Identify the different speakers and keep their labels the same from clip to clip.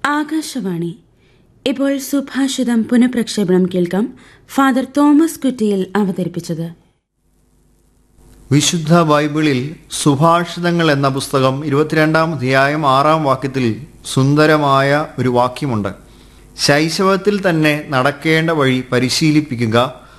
Speaker 1: ആകാശവാണി ഇപ്പോൾ സുഭാഷിതം പുനഃപ്രക്ഷേപണം കേൾക്കാം ഫാദർ തോമസ് കുറ്റിയിൽ അവതരിപ്പിച്ചത്
Speaker 2: വിശുദ്ധ ബൈബിളിൽ സുഭാഷിതങ്ങൾ എന്ന പുസ്തകം ഇരുപത്തിരണ്ടാം അധ്യായം ആറാം വാക്യത്തിൽ സുന്ദരമായ ഒരു വാക്യമുണ്ട് ശൈശവത്തിൽ തന്നെ നടക്കേണ്ട വഴി പരിശീലിപ്പിക്കുക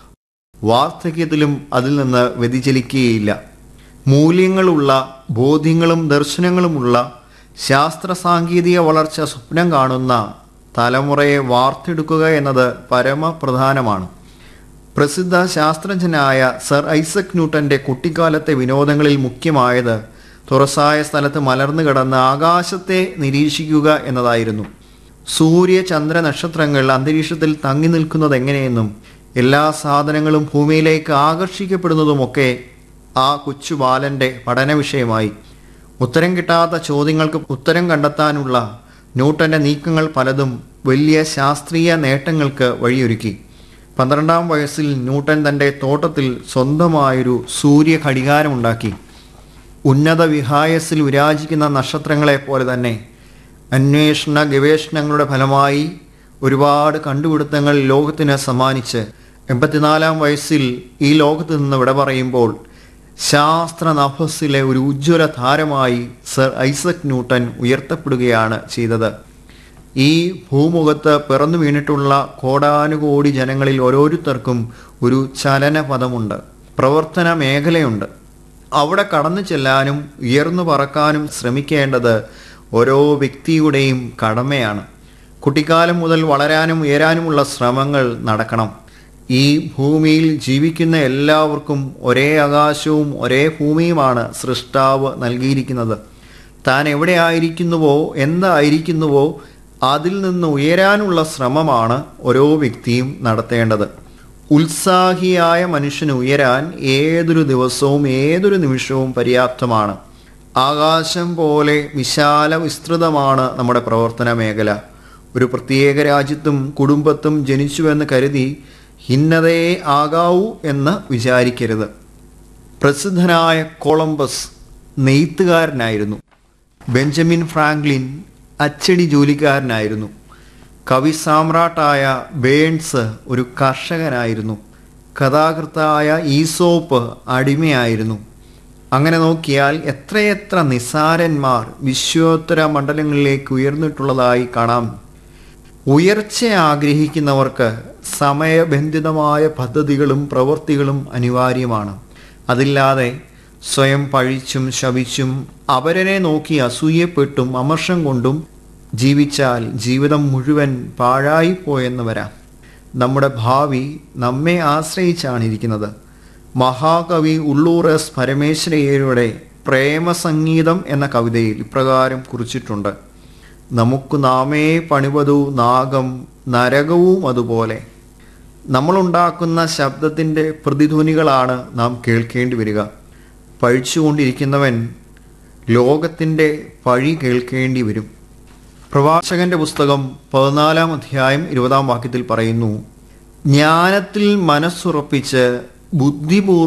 Speaker 2: വാർദ്ധക്യത്തിലും അതിൽ നിന്ന് വ്യതിചലിക്കുകയില്ല മൂല്യങ്ങളുള്ള ബോധ്യങ്ങളും ദർശനങ്ങളുമുള്ള ശാസ്ത്ര സാങ്കേതിക വളർച്ച സ്വപ്നം കാണുന്ന തലമുറയെ വാർത്തെടുക്കുക എന്നത് പരമപ്രധാനമാണ് പ്രസിദ്ധ ശാസ്ത്രജ്ഞനായ സർ ഐസക് ന്യൂട്ടന്റെ കുട്ടിക്കാലത്തെ വിനോദങ്ങളിൽ മുഖ്യമായത് തുറസായ സ്ഥലത്ത് മലർന്നു കിടന്ന് ആകാശത്തെ നിരീക്ഷിക്കുക എന്നതായിരുന്നു സൂര്യ ചന്ദ്ര നക്ഷത്രങ്ങൾ അന്തരീക്ഷത്തിൽ തങ്ങി നിൽക്കുന്നത് എങ്ങനെയെന്നും എല്ലാ സാധനങ്ങളും ഭൂമിയിലേക്ക് ആകർഷിക്കപ്പെടുന്നതുമൊക്കെ ആ കൊച്ചു ബാലന്റെ പഠന വിഷയമായി ഉത്തരം കിട്ടാത്ത ചോദ്യങ്ങൾക്ക് ഉത്തരം കണ്ടെത്താനുള്ള ന്യൂട്ടന്റെ നീക്കങ്ങൾ പലതും വലിയ ശാസ്ത്രീയ നേട്ടങ്ങൾക്ക് വഴിയൊരുക്കി പന്ത്രണ്ടാം വയസ്സിൽ ന്യൂട്ടൻ തൻ്റെ തോട്ടത്തിൽ സ്വന്തമായൊരു സൂര്യ ഘടികാരമുണ്ടാക്കി ഉന്നത വിഹായസിൽ വിരാജിക്കുന്ന നക്ഷത്രങ്ങളെ പോലെ തന്നെ അന്വേഷണ ഗവേഷണങ്ങളുടെ ഫലമായി ഒരുപാട് കണ്ടുപിടുത്തങ്ങൾ ലോകത്തിന് സമ്മാനിച്ച് എൺപത്തിനാലാം വയസ്സിൽ ഈ ലോകത്ത് നിന്ന് വിട പറയുമ്പോൾ ശാസ്ത്ര നഭസിലെ ഒരു ഉജ്ജ്വല താരമായി സർ ഐസക് ന്യൂട്ടൻ ഉയർത്തപ്പെടുകയാണ് ചെയ്തത് ഈ ഭൂമുഖത്ത് പിറന്നു വീണിട്ടുള്ള കോടാനുകോടി ജനങ്ങളിൽ ഓരോരുത്തർക്കും ഒരു ചലനപഥമുണ്ട് പ്രവർത്തന മേഖലയുണ്ട് അവിടെ കടന്നു ചെല്ലാനും ഉയർന്നു പറക്കാനും ശ്രമിക്കേണ്ടത് ഓരോ വ്യക്തിയുടെയും കടമയാണ് കുട്ടിക്കാലം മുതൽ വളരാനും ഉയരാനുമുള്ള ശ്രമങ്ങൾ നടക്കണം ഈ ഭൂമിയിൽ ജീവിക്കുന്ന എല്ലാവർക്കും ഒരേ ആകാശവും ഒരേ ഭൂമിയുമാണ് സൃഷ്ടാവ് നൽകിയിരിക്കുന്നത് താൻ എവിടെ ആയിരിക്കുന്നുവോ എന്തായിരിക്കുന്നുവോ അതിൽ നിന്ന് ഉയരാനുള്ള ശ്രമമാണ് ഓരോ വ്യക്തിയും നടത്തേണ്ടത് ഉത്സാഹിയായ മനുഷ്യന് ഉയരാൻ ഏതൊരു ദിവസവും ഏതൊരു നിമിഷവും പര്യാപ്തമാണ് ആകാശം പോലെ വിശാല വിസ്തൃതമാണ് നമ്മുടെ പ്രവർത്തന മേഖല ഒരു പ്രത്യേക രാജ്യത്തും കുടുംബത്തും ജനിച്ചുവെന്ന് കരുതി ഹിന്നതയെ ആകാവൂ എന്ന് വിചാരിക്കരുത് പ്രസിദ്ധനായ കൊളംബസ് നെയ്ത്തുകാരനായിരുന്നു ബെഞ്ചമിൻ ഫ്രാങ്ക്ലിൻ അച്ചടി ജോലിക്കാരനായിരുന്നു കവി സാമ്രാട്ടായ ബേൺസ് ഒരു കർഷകനായിരുന്നു കഥാകൃത്തായ ഈസോപ്പ് അടിമയായിരുന്നു അങ്ങനെ നോക്കിയാൽ എത്രയെത്ര നിസാരന്മാർ വിശ്വോത്തര മണ്ഡലങ്ങളിലേക്ക് ഉയർന്നിട്ടുള്ളതായി കാണാം ഉയർച്ച ആഗ്രഹിക്കുന്നവർക്ക് സമയബന്ധിതമായ പദ്ധതികളും പ്രവൃത്തികളും അനിവാര്യമാണ് അതില്ലാതെ സ്വയം പഴിച്ചും ശപിച്ചും അവരനെ നോക്കി അസൂയപ്പെട്ടും അമർഷം കൊണ്ടും ജീവിച്ചാൽ ജീവിതം മുഴുവൻ പാഴായിപ്പോയെന്ന് വരാം നമ്മുടെ ഭാവി നമ്മെ ആശ്രയിച്ചാണ് ഇരിക്കുന്നത് മഹാകവി ഉള്ളൂർ എസ് പരമേശ്വരയ്യരുടെ പ്രേമസംഗീതം എന്ന കവിതയിൽ ഇപ്രകാരം കുറിച്ചിട്ടുണ്ട് നമുക്ക് നാമേ പണിവതു നാഗം നരകവും അതുപോലെ നമ്മളുണ്ടാക്കുന്ന ശബ്ദത്തിൻ്റെ പ്രതിധ്വനികളാണ് നാം കേൾക്കേണ്ടി വരിക പഴിച്ചുകൊണ്ടിരിക്കുന്നവൻ ലോകത്തിൻ്റെ പഴി കേൾക്കേണ്ടി വരും പ്രവാചകന്റെ പുസ്തകം പതിനാലാം അധ്യായം ഇരുപതാം വാക്യത്തിൽ പറയുന്നു ജ്ഞാനത്തിൽ മനസ്സുറപ്പിച്ച് ബുദ്ധിപൂർവ്വം